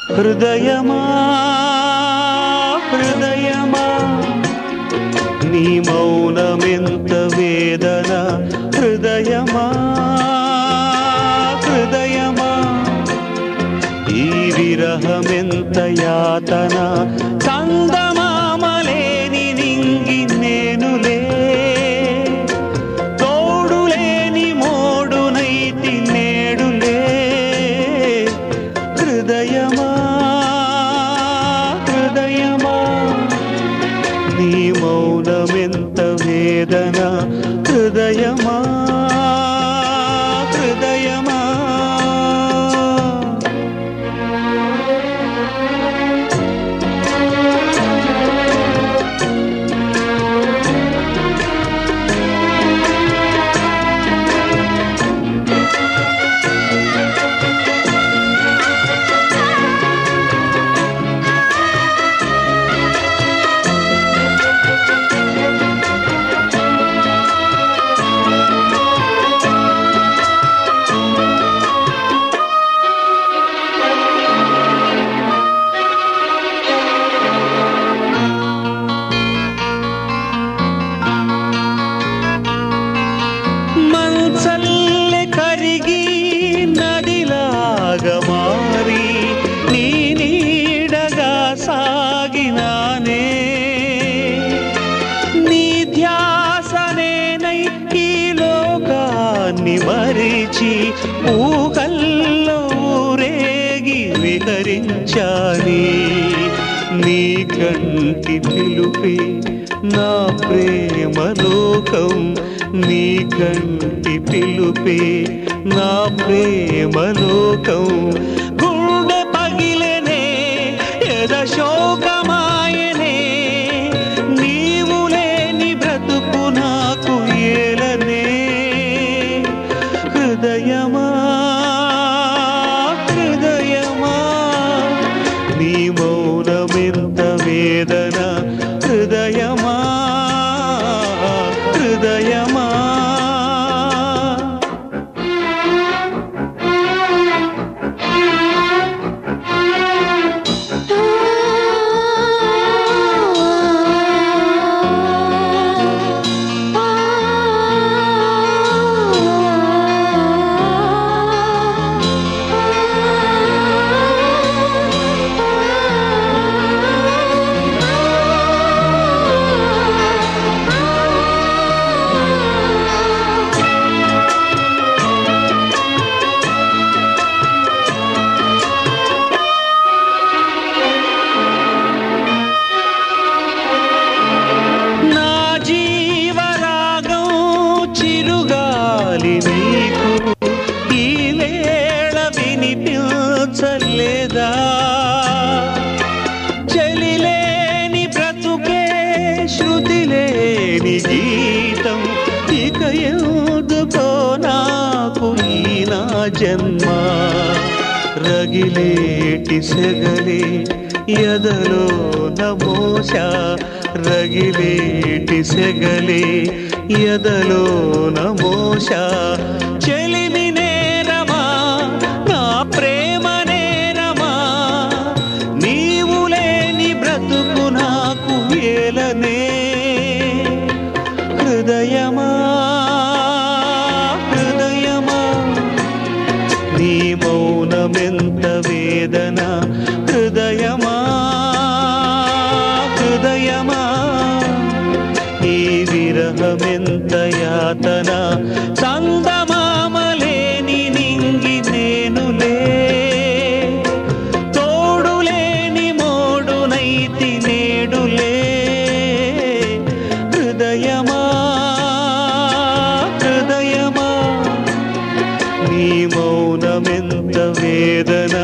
హృదయమా హృదయమా నీ మౌనమెంత వేదన హృదయమా హృదయమా ఈ విరహమెంత యాతన చందమామలేని నింగి నేనులే తోడులేని మోడునైతి నేడులే హృదయమా హృదయమా నీ మౌనమెంత వేదన హృదయమా హృదయమా మంచల్లె కరిగి నదిలాగ మారి నీ నీడగా సాగినానే నీ ధ్యాసనేనై ఈ లోకాన్ని మరిచి ఊహల్లో ఊరేగి విహరించాని నీ కంటి పిలుపే నా ప్రేమ లోకం నీ కంటి పిలుపే నా ప్రేమ లోకం గుండె పగిలెనే ఎద శోకమాయనే నీవు లేని బ్రతుకు నాకు ఏలనే హృదయమా హృదయమా నీ మౌనమెంత వేదన హృదయమా హృదయమా నా జీవరాగం చిరుగాలి నీకు ఈ వేళ వినిపించలేదా చెలిలేని బ్రతుకే శృతి లేని గీతం ఇక ఎందుకో నాకు ఈ నా జన్మ రగిలేటి సెగలే ఎదలో నమోష రగిలేటి సెగలే ఎదలో నమోష చెలిమి నేరమా నా ప్రేమ నేరమా నీవు లేని బ్రతుకు నాకు ఏలనే హృదయమా హృదయమా నీ మౌనమెంత వేదన హృదయమా హృదయమా ఈ విరహమెంత యాతన చందమామలేని నింగి నేనులే తోడులేని మోడునైతి నేడులే హృదయమా హృదయమా నీ మౌనమెంత వేదన